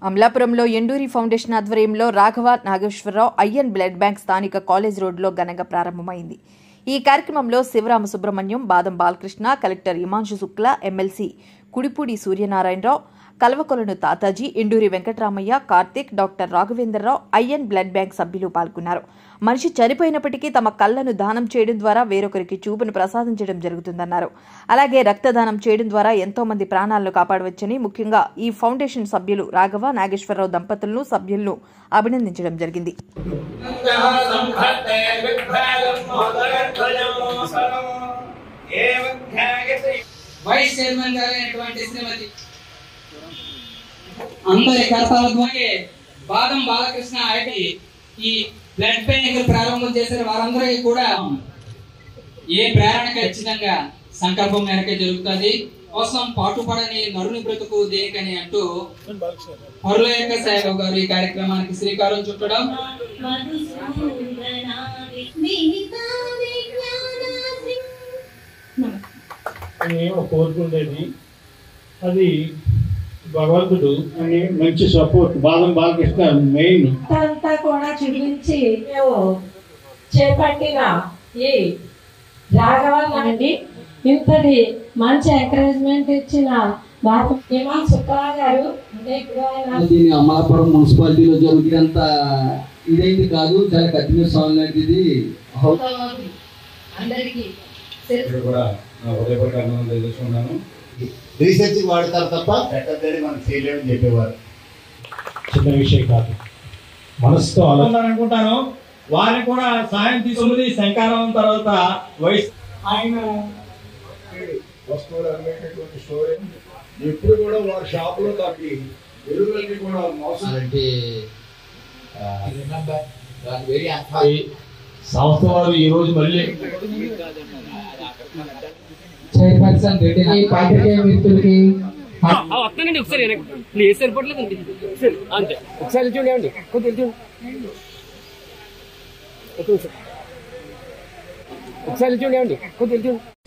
అమలాపురంలో ఎండూరి ఫౌండేషన్ ఆధ్వర్యంలో Raghava Nageswararao IN blood bank స్థానిక కాలేజ్ రోడ్లో ఘనంగా ప్రారంభమైంది ఈ కార్యక్రమంలో Sivarama Subrahmanyam Badam Balakrishna collector Himanshu Shukla MLC Kudipudi Suryanarayanarao Kalvakolanu Tataji Enduri Venkataramayya Karthik doctor Raghavendrarao IN blood bank సభ్యులు పాల్గొన్నారు మనిషి చనిపోయినప్పటికీ తమ కళ్లను దానం చేయడం ద్వారా వేరొకరికి చూపును ప్రసాదించడం జరుగుతుందన్నారు అలాగే రక్తదానం చేయడం ద్వారా ఎంతో మంది ప్రాణాలను కాపాడవచ్చని ముఖ్యంగా ఈ ఫౌండేషన్ సభ్యులు రాఘవ నాగేశ్వరరావు దంపతులను సభ్యులను అభినందించడం జరిగింది వైస్ చైర్మన్ గారు అయినటువంటి శ్రీమతి అందరి కర్తల ద్వారా బాదం బాలకృష్ణ ఐటి ఈ బ్లడ్ బ్యాంక్ ప్రారంభం చేసిన వారందరికీ కూడా ఏ ప్రేరణ ఖచ్చితంగా సంకల్పం మేరకే జరుగుతుంది కోసం పాటుపడని నరుని బ్రతుకు దేనికని అంటూ పరుల యొక్క సేవ గారు ఈ కార్యక్రమానికి శ్రీకారం చుట్టడం నేను కోరుకుండేది అది భగవంతుడు అని మంచి సపోర్ట్ బాదం బాలకృష్ణ మెయిన్ అంతా కూడా చూపించి మేము చేపట్టిన ఈ రాఘవల్లండి ఇంతటి మంచి ఎంకరేజ్మెంట్ ఇచ్చిన బాబు ఇమాన్ సుబ్బా గారు అంటే ఇప్పుడు ఆయన దీని అమలాపురం మున్సిపాలిటీలో జరుగుతున్నంత ఇదైంది కాదు చాలా కంటిన్యూస్ సాంగ్ లాంటిది హౌ- అందరికీ ఇక్కడ కూడా నా హృదయపూర్వక అభినందనలు తెలియజేస్తున్నాను రీసెర్చ్ వాడతారు తప్ప పెట్టద్దని మనం చేయలేమని చెప్పేవారు చిన్న విషయం కాదు మనసుతో ఆలోచన అనుకుంటాను వారిని కూడా సాయం తీసుకుని శంకారం తర్వాత వయసు ఆయన వస్తువులు అమ్మేటటువంటి స్టోరీ ఎప్పుడు కూడా వారి షాపులో దానికి ఎరువులన్నీ కూడా మోసం అంటే ఈ సంస్థ వారు ఈ రోజు మళ్ళీ చైర్పర్సన్ రెడ్డి ఈ పాత్రికేయ మిత్రులకి వస్తానండి ఒకసారి వెనక్కి ప్లేస్ సరిపోవట్లేదండి ఒకసారి అంతే ఒకసారి చూడండి కొద్దిగా చూడండి ఒక నిమిషం. ఒకసారి చూడండి కొద్దిగా చూడండి